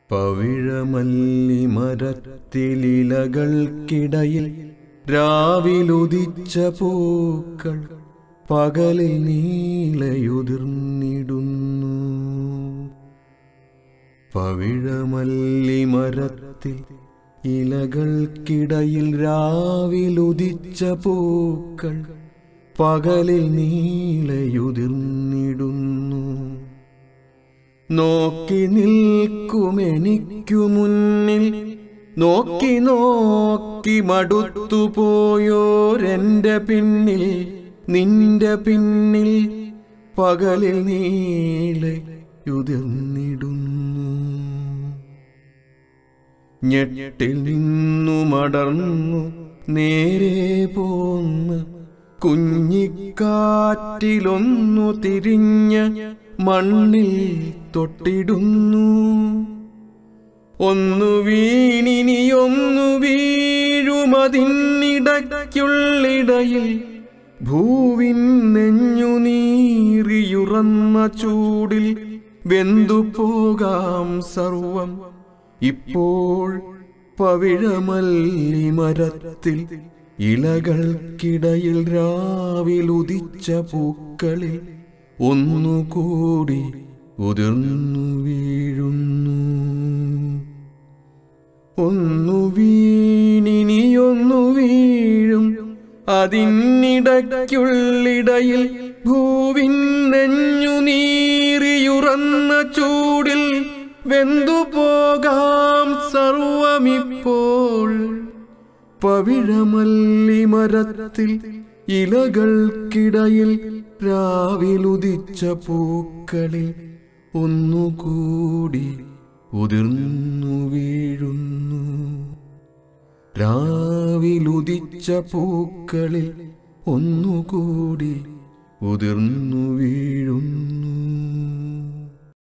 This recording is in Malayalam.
പവിഴമല്ലി മരത്തിലിലകൾക്കിടയിൽ രാവിലുദിച്ച പൂക്കൾ പകലിൽ നീളയുതിർന്നിടുന്നു പവിഴമല്ലി മരത്തിൽ ഇലകൾക്കിടയിൽ രാവിലുദിച്ച പൂക്കൾ പകലിൽ നീളയുതിർന്നിടുന്നു നോക്കി നിൽക്കുമെനിക്കു മുന്നിൽ നോക്കി നോക്കി മടുത്തുപോയോരെന്റെ പിന്നിൽ നിന്റെ പിന്നിൽ പകലിൽ നീളെ യുതിർന്നിടുന്നു ഞെട്ടിൽ നിന്നു മടർന്നു നേരെ പോന്ന് കുഞ്ഞിക്കാറ്റിലൊന്നു തിരിഞ്ഞ് മണ്ണിൽ തൊട്ടിടുന്നു ഒന്നു വീണിനിയൊന്നു വീഴുമതിനിടയ്ക്കുള്ളിടയിൽ ഭൂവിൻ നെഞ്ഞു നീറിയുറന്ന ചൂടിൽ വെന്തു പോകാം സർവം ഇപ്പോൾ പവിഴമല്ലി മരത്തിൽ ഇലകൾക്കിടയിൽ രാവിലുദിച്ച പൂക്കളിൽ ഒന്നുകൂടി ഉതിർന്നു വീഴുന്നു ഒന്നു വീണിനിയൊന്നു വീഴും അതിനിടയ്ക്കുള്ളിടയിൽ ഭൂവിൻ നെഞ്ഞു നീറിയുറന്ന ചൂടിൽ വെന്തു പോകാം സർവമിപ്പോൾ പവിഴമല്ലി മരത്തിൽ ഇലകൾക്കിടയിൽ രാവിലുദിച്ച പൂക്കളിൽ ഒന്നുകൂടി ഉതിർന്നു വീഴുന്നു രാവിലുദിച്ച പൂക്കളിൽ ഒന്നുകൂടി ഉതിർന്നു വീഴുന്നു